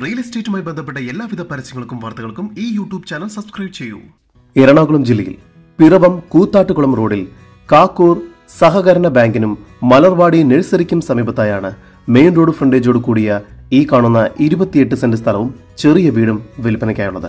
real എസ്റ്റേറ്റുമായി ബന്ധപ്പെട്ട എല്ലാവിധ പരസ്യങ്ങൾക്കും വാർത്തകൾക്കും ഈ യൂട്യൂബ് ചാനൽ സബ്സ്ക്രൈബ് ചെയ്യൂ എറണാകുളം ജില്ലയിൽ പിറവം കൂത്താട്ടുകുളം റോഡിൽ കാക്കൂർ സഹകരണ ബാങ്കിനും മലർവാടി നഴ്സറിക്കും സമീപത്തായാണ് മെയിൻ റോഡ് ഫ്രണ്ടേജോട് കൂടിയ ഈ കാണുന്ന ഇരുപത്തിയെട്ട് സെന്റ് സ്ഥലവും ചെറിയ വീടും വിൽപ്പനയ്ക്കായുള്ളത്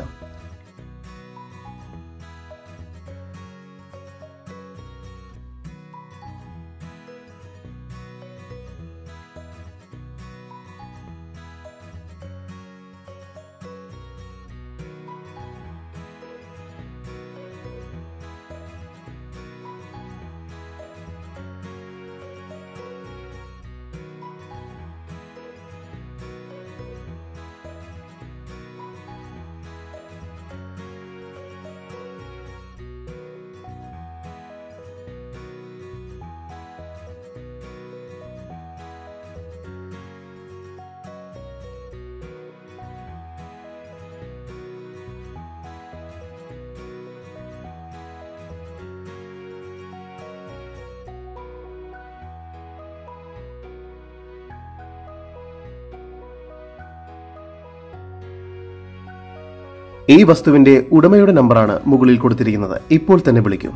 ഈ വസ്തുവിന്റെ ഉടമയുടെ നമ്പറാണ് മുകളിൽ കൊടുത്തിരിക്കുന്നത് ഇപ്പോൾ തന്നെ വിളിക്കൂ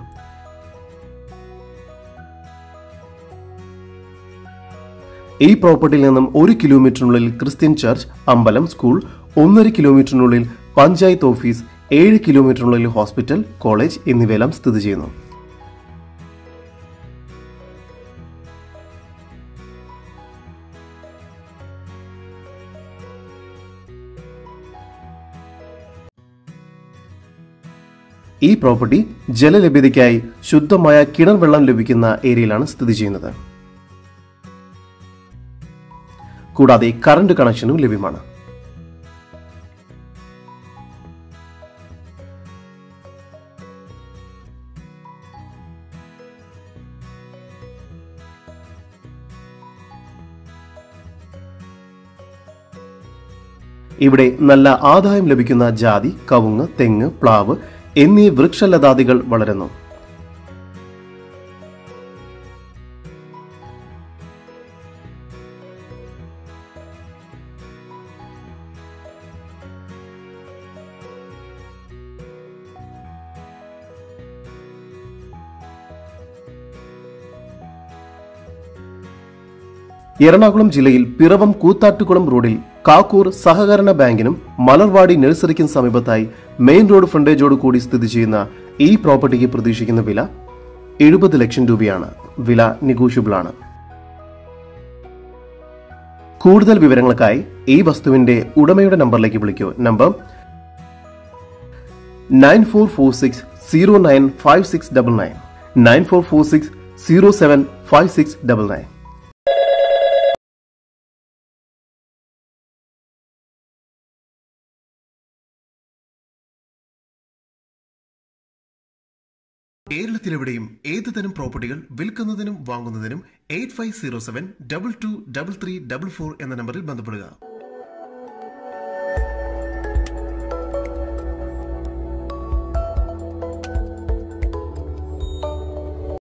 ഈ പ്രോപ്പർട്ടിയിൽ നിന്നും ഒരു കിലോമീറ്ററിനുള്ളിൽ ക്രിസ്ത്യൻ ചർച്ച് അമ്പലം സ്കൂൾ ഒന്നര കിലോമീറ്ററിനുള്ളിൽ പഞ്ചായത്ത് ഓഫീസ് ഏഴ് കിലോമീറ്ററിനുള്ളിൽ ഹോസ്പിറ്റൽ കോളേജ് എന്നിവയെല്ലാം സ്ഥിതി ചെയ്യുന്നു ഈ പ്രോപ്പർട്ടി ജലലഭ്യതയ്ക്കായി ശുദ്ധമായ കിണർ വെള്ളം ലഭിക്കുന്ന ഏരിയയിലാണ് സ്ഥിതി ചെയ്യുന്നത് കൂടാതെ കറണ്ട് കണക്ഷനും ലഭ്യമാണ് ഇവിടെ നല്ല ആദായം ലഭിക്കുന്ന ജാതി കവുങ്ങ് തെങ്ങ് പ്ലാവ് എന്നീ വൃക്ഷലതാദികൾ വളരുന്നു എറണാകുളം ജില്ലയിൽ പിറവം കൂത്താട്ടുകുളം റോഡിൽ കാക്കൂർ സഹകരണ ബാങ്കിനും മലർവാടി നഴ്സറിക്കും സമീപത്തായി മെയിൻ റോഡ് ഫ്രണ്ടേജോട് കൂടി സ്ഥിതി ചെയ്യുന്ന ഈ പ്രോപ്പർട്ടിക്ക് പ്രതീക്ഷിക്കുന്ന വില എഴുപത് ലക്ഷം രൂപയാണ് വില നെഗോഷ്യബിൾ ആണ് കൂടുതൽ വിവരങ്ങൾക്കായി ഈ വസ്തുവിന്റെ ഉടമയുടെ നമ്പറിലേക്ക് വിളിക്കൂ number nine four four six zero nine five six double nine nine four four six zero seven five six double nine കേരളത്തിലെവിടെയും ഏത് തരം പ്രോപ്പർട്ടികൾ വിൽക്കുന്നതിനും വാങ്ങുന്നതിനും eight five zero seven double two double three double four എന്ന നമ്പറിൽ ബന്ധപ്പെടുക